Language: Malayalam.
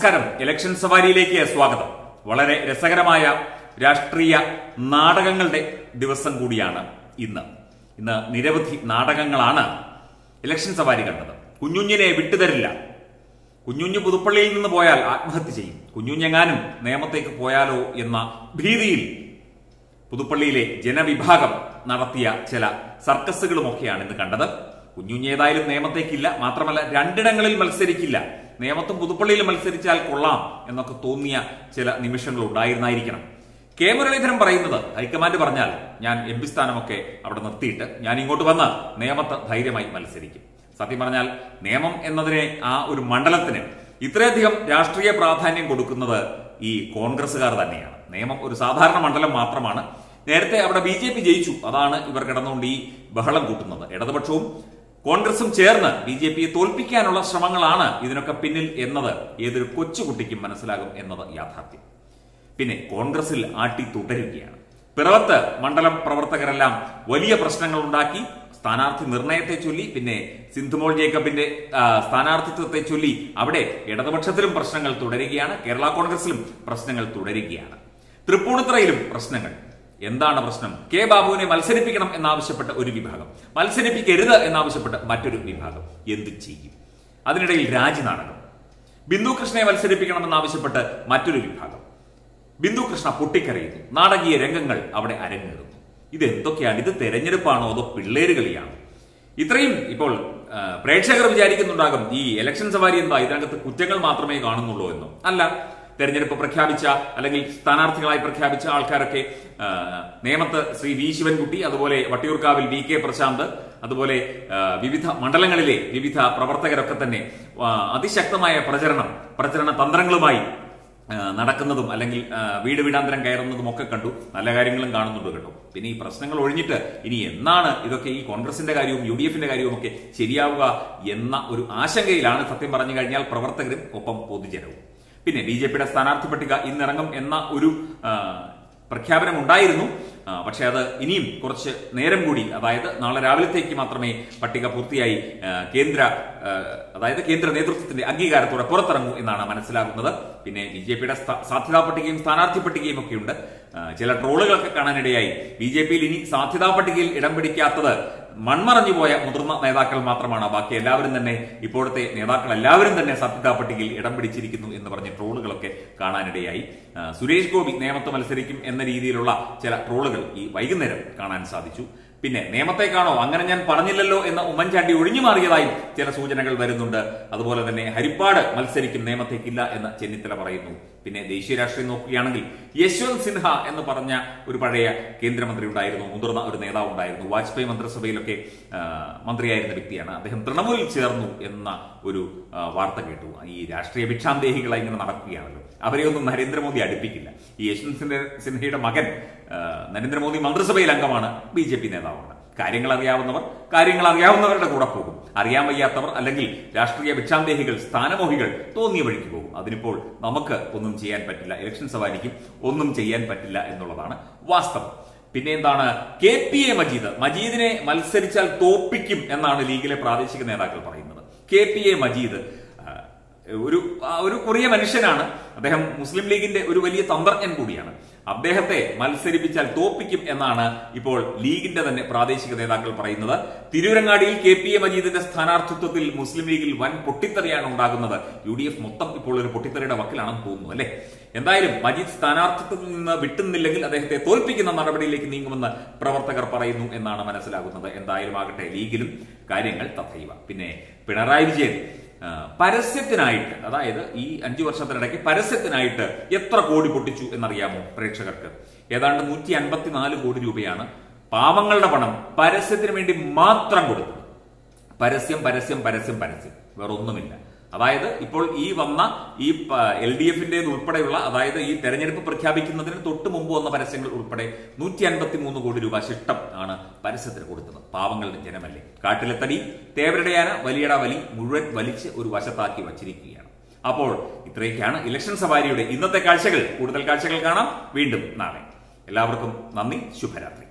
നമസ്കാരം ഇലക്ഷൻ സവാരിയിലേക്ക് സ്വാഗതം വളരെ രസകരമായ രാഷ്ട്രീയ നാടകങ്ങളുടെ ദിവസം കൂടിയാണ് ഇന്ന് ഇന്ന് നിരവധി നാടകങ്ങളാണ് ഇലക്ഷൻ സവാരി കണ്ടത് കുഞ്ഞുഞ്ഞിനെ വിട്ടുതരില്ല കുഞ്ഞുഞ്ഞ് പുതുപ്പള്ളിയിൽ നിന്ന് പോയാൽ ആത്മഹത്യ ചെയ്യും കുഞ്ഞുഞ്ഞെങ്ങാനും നിയമത്തേക്ക് പോയാലോ എന്ന ഭീതിയിൽ പുതുപ്പള്ളിയിലെ ജനവിഭാഗം നടത്തിയ ചില സർക്കസുകളുമൊക്കെയാണ് ഇന്ന് കണ്ടത് കുഞ്ഞുഞ്ഞ് ഏതായാലും നിയമത്തേക്കില്ല മാത്രമല്ല രണ്ടിടങ്ങളിൽ മത്സരിക്കില്ല നിയമത്തും പുതുപ്പള്ളിയിൽ മത്സരിച്ചാൽ കൊള്ളാം എന്നൊക്കെ തോന്നിയ ചില നിമിഷങ്ങൾ ഉണ്ടായിരുന്നായിരിക്കണം കെ മുരളീധരൻ പറയുന്നത് ഹൈക്കമാൻഡ് പറഞ്ഞാൽ ഞാൻ എം പി സ്ഥാനമൊക്കെ അവിടെ നിർത്തിയിട്ട് ഞാൻ ഇങ്ങോട്ട് വന്ന് നിയമത്ത് ധൈര്യമായി മത്സരിക്കും സത്യം പറഞ്ഞാൽ നിയമം എന്നതിനെ ആ ഒരു മണ്ഡലത്തിന് ഇത്രയധികം രാഷ്ട്രീയ പ്രാധാന്യം കൊടുക്കുന്നത് ഈ കോൺഗ്രസുകാർ തന്നെയാണ് നിയമം ഒരു സാധാരണ മണ്ഡലം മാത്രമാണ് നേരത്തെ അവിടെ ബി ജെ പി ജയിച്ചു അതാണ് ഇവർ കിടന്നുകൊണ്ട് ഈ ബഹളം കൂട്ടുന്നത് ഇടതുപക്ഷവും കോൺഗ്രസും ചേർന്ന് ബി ജെ പിയെ തോൽപ്പിക്കാനുള്ള ശ്രമങ്ങളാണ് ഇതിനൊക്കെ പിന്നിൽ എന്നത് ഏതൊരു കൊച്ചുകുട്ടിക്കും മനസ്സിലാകും എന്നത് യാഥാർത്ഥ്യം പിന്നെ കോൺഗ്രസിൽ ആട്ടി തുടരുകയാണ് പിറവത്ത് മണ്ഡലം പ്രവർത്തകരെല്ലാം വലിയ പ്രശ്നങ്ങൾ ഉണ്ടാക്കി സ്ഥാനാർത്ഥി നിർണയത്തെ ചൊല്ലി പിന്നെ സിന്ധുമോൾ ജേക്കബിന്റെ ആ, സ്ഥാനാർത്ഥിത്വത്തെ ചൊല്ലി അവിടെ ഇടതുപക്ഷത്തിലും പ്രശ്നങ്ങൾ തുടരുകയാണ് കേരള കോൺഗ്രസിലും പ്രശ്നങ്ങൾ തുടരുകയാണ് തൃപ്പൂണിത്തറയിലും പ്രശ്നങ്ങൾ എന്താണ് പ്രശ്നം കെ ബാബുവിനെ മത്സരിപ്പിക്കണം എന്നാവശ്യപ്പെട്ട ഒരു വിഭാഗം മത്സരിപ്പിക്കരുത് എന്നാവശ്യപ്പെട്ട മറ്റൊരു വിഭാഗം എന്ത് ചെയ്യും അതിനിടയിൽ രാജിനാടകം ബിന്ദു കൃഷ്ണയെ മത്സരിപ്പിക്കണമെന്നാവശ്യപ്പെട്ട് മറ്റൊരു വിഭാഗം ബിന്ദു കൃഷ്ണ പൊട്ടിക്കരയുന്നു നാടകീയ രംഗങ്ങൾ അവിടെ അരങ്ങേറുന്നു ഇത് എന്തൊക്കെയാണ് ഇത് തെരഞ്ഞെടുപ്പാണോ അതോ പിള്ളേര് കളിയാണോ ഇത്രയും ഇപ്പോൾ ആ, പ്രേക്ഷകർ വിചാരിക്കുന്നുണ്ടാകും ഈ ഇലക്ഷൻ സവാരി എന്താ ഇതിനകത്ത് കുറ്റങ്ങൾ മാത്രമേ കാണുന്നുള്ളൂ എന്നോ അല്ല തെരഞ്ഞെടുപ്പ് പ്രഖ്യാപിച്ച അല്ലെങ്കിൽ സ്ഥാനാർത്ഥികളായി പ്രഖ്യാപിച്ച ആൾക്കാരൊക്കെ ആ, നേമത്ത് ശ്രീ വി ശിവൻകുട്ടി അതുപോലെ വട്ടിയൂർക്കാവിൽ വി കെ പ്രശാന്ത് അതുപോലെ ആ, വിവിധ മണ്ഡലങ്ങളിലെ വിവിധ പ്രവർത്തകരൊക്കെ തന്നെ ആ, അതിശക്തമായ പ്രചരണം പ്രചരണ തന്ത്രങ്ങളുമായി ആ, നടക്കുന്നതും അല്ലെങ്കിൽ ആ, വീട് വീടാന്തരം കയറുന്നതും ഒക്കെ കണ്ടു നല്ല കാര്യങ്ങളും കാണുന്നുണ്ട് കേട്ടോ പിന്നെ ഈ പ്രശ്നങ്ങൾ ഒഴിഞ്ഞിട്ട് ഇനി എന്നാണ് ഇതൊക്കെ ഈ കോൺഗ്രസിന്റെ കാര്യവും യു ഡി എഫിന്റെ കാര്യവും ഒക്കെ ശരിയാവുക എന്ന ഒരു ആശങ്കയിലാണ് സത്യം പറഞ്ഞു കഴിഞ്ഞാൽ പ്രവർത്തകരും ഒപ്പം പൊതുജനവും പിന്നെ ബി ജെ പിയുടെ സ്ഥാനാർത്ഥി പട്ടിക ഇന്നിറങ്ങും എന്ന ഒരു ആ, പ്രഖ്യാപനം ഉണ്ടായിരുന്നു ആ, പക്ഷേ അത് ഇനിയും കുറച്ച് നേരം കൂടി അതായത് നാളെ രാവിലത്തേക്ക് മാത്രമേ പട്ടിക പൂർത്തിയായി ആ, കേന്ദ്ര ആ, അതായത് കേന്ദ്ര നേതൃത്വത്തിന്റെ അംഗീകാരത്തോടെ പുറത്തിറങ്ങൂ എന്നാണ് മനസ്സിലാകുന്നത് പിന്നെ ബി ജെ പിയുടെ സാധ്യതാ പട്ടികയും സ്ഥാനാർത്ഥി പട്ടികയും ഒക്കെ ഉണ്ട് ആ, ചില ട്രോളുകളൊക്കെ കാണാനിടയായി ബി ജെ പിയിൽ ഇനി സാധ്യതാ പട്ടികയിൽ ഇടം പിടിക്കാത്തത് മൺമറഞ്ഞു പോയ മുതിർന്ന നേതാക്കൾ മാത്രമാണ് ബാക്കി എല്ലാവരും തന്നെ ഇപ്പോഴത്തെ നേതാക്കൾ എല്ലാവരും തന്നെ സാധ്യതാ പട്ടികയിൽ ഇടം പിടിച്ചിരിക്കുന്നു എന്ന് പറഞ്ഞ് ട്രോളുകളൊക്കെ കാണാനിടയായി ആ, സുരേഷ് ഗോപി നേമത്ത് മത്സരിക്കും എന്ന രീതിയിലുള്ള ചില ട്രോളുകൾ ഈ വൈകുന്നേരം കാണാൻ സാധിച്ചു പിന്നെ നിയമത്തേക്കാണോ അങ്ങനെ ഞാൻ പറഞ്ഞില്ലല്ലോ എന്ന ഉമ്മൻചാണ്ടി ഒഴിഞ്ഞു മാറിയതായും ചില സൂചനകൾ വരുന്നുണ്ട് അതുപോലെ തന്നെ ഹരിപ്പാട് മത്സരിക്കും നിയമത്തേക്കില്ല എന്ന് ചെന്നിത്തല പറയുന്നു പിന്നെ ദേശീയ രാഷ്ട്രീയം നോക്കുകയാണെങ്കിൽ യശ്വന്ത് സിൻഹ എന്ന് പറഞ്ഞ ഒരു പഴയ കേന്ദ്രമന്ത്രി ഉണ്ടായിരുന്നു മുതിർന്ന ഒരു നേതാവ് ഉണ്ടായിരുന്നു വാജ്പേയി മന്ത്രിസഭയിലൊക്കെ ആ, മന്ത്രിയായിരുന്ന വ്യക്തിയാണ് അദ്ദേഹം തൃണമൂലിൽ ചേർന്നു എന്ന ഒരു ആ, വാർത്ത കേട്ടു ഈ രാഷ്ട്രീയ ഭിക്ഷാന്തേഹികളായി ഇങ്ങനെ നടക്കുകയാണല്ലോ അവരെ ഒന്നും നരേന്ദ്രമോദി അടുപ്പിക്കില്ല ഈ യശ്വന്ത് സിൻഹ- സിൻഹയുടെ മകൻ ആ, നരേന്ദ്രമോദി മന്ത്രിസഭയിൽ അംഗമാണ് ബി ജെ പി നേതാവാണ് കാര്യങ്ങൾ അറിയാവുന്നവർ കാര്യങ്ങൾ അറിയാവുന്നവരുടെ കൂടെ പോകും അറിയാൻ വയ്യാത്തവർ അല്ലെങ്കിൽ രാഷ്ട്രീയ ഭിക്ഷാന്തേഹികൾ സ്ഥാനമോഹികൾ തോന്നിയ വഴിക്ക് പോകും അതിനിപ്പോൾ നമുക്ക് ഒന്നും ചെയ്യാൻ പറ്റില്ല ഇലക്ഷൻ സവാരിക്കും ഒന്നും ചെയ്യാൻ പറ്റില്ല എന്നുള്ളതാണ് വാസ്തവം പിന്നെ എന്താണ് കെ പി എ മജീദ് മജീദിനെ മത്സരിച്ചാൽ തോപ്പിക്കും എന്നാണ് ലീഗിലെ പ്രാദേശിക നേതാക്കൾ പറയുന്നത് കെ പി എ മജീദ് ആ, ഒരു ആ, ഒരു കൊറിയ മനുഷ്യനാണ് അദ്ദേഹം മുസ്ലിം ലീഗിന്റെ ഒരു വലിയ തന്ത്രജ്ഞൻ കൂടിയാണ് അദ്ദേഹത്തെ മത്സരിപ്പിച്ചാൽ തോപ്പിക്കും എന്നാണ് ഇപ്പോൾ ലീഗിന്റെ തന്നെ പ്രാദേശിക നേതാക്കൾ പറയുന്നത് തിരൂരങ്ങാടിയിൽ കെ പി എ മജീദിന്റെ സ്ഥാനാർത്ഥിത്വത്തിൽ മുസ്ലിം ലീഗിൽ വൻ പൊട്ടിത്തെറിയാണ് ഉണ്ടാകുന്നത് യു ഡി എഫ് മൊത്തം ഇപ്പോൾ ഒരു പൊട്ടിത്തെറിയുടെ വക്കിലാണെന്ന് തോന്നുന്നു അല്ലെ എന്തായാലും മജീദ് സ്ഥാനാർത്ഥിത്വത്തിൽ നിന്ന് വിട്ടുന്നില്ലെങ്കിൽ അദ്ദേഹത്തെ തോൽപ്പിക്കുന്ന നടപടിയിലേക്ക് നീങ്ങുമെന്ന് പ്രവർത്തകർ പറയുന്നു എന്നാണ് മനസ്സിലാകുന്നത് എന്തായാലും ആകട്ടെ ലീഗിലും കാര്യങ്ങൾ തഥൈവ പിന്നെ പിണറായി വിജയൻ ആ, പരസ്യത്തിനായിട്ട് അതായത് ഈ അഞ്ചു വർഷത്തിനിടയ്ക്ക് പരസ്യത്തിനായിട്ട് എത്ര കോടി പൊട്ടിച്ചു എന്നറിയാമോ പ്രേക്ഷകർക്ക് ഏതാണ്ട് നൂറ്റി അൻപത്തിനാല് കോടി രൂപയാണ് പാവങ്ങളുടെ പണം പരസ്യത്തിന് വേണ്ടി മാത്രം കൊടുത്തത് പരസ്യം പരസ്യം പരസ്യം പരസ്യം വേറൊന്നുമില്ല അതായത് ഇപ്പോൾ ഈ വന്ന ഈ എൽ ഡി എഫിന്റെ ഉൾപ്പെടെയുള്ള അതായത് ഈ തെരഞ്ഞെടുപ്പ് പ്രഖ്യാപിക്കുന്നതിന് തൊട്ട് മുമ്പ് വന്ന പരസ്യങ്ങൾ ഉൾപ്പെടെ നൂറ്റി അൻപത്തി മൂന്ന് കോടി രൂപ ശിഷ്ടം ആണ് പരസ്യത്തിന് കൊടുത്തത് പാവങ്ങളുടെ ജനമല്ലേ കാട്ടിലെ തടി തേവരുടെയാന വലിയട വലി മുഴുവൻ വലിച്ച് ഒരു വശത്താക്കി വച്ചിരിക്കുകയാണ് അപ്പോൾ ഇത്രയൊക്കെയാണ് ഇലക്ഷൻ സവാരിയുടെ ഇന്നത്തെ കാഴ്ചകൾ കൂടുതൽ കാഴ്ചകൾ കാണാം വീണ്ടും നാളെ എല്ലാവർക്കും നന്ദി ശുഭരാത്രി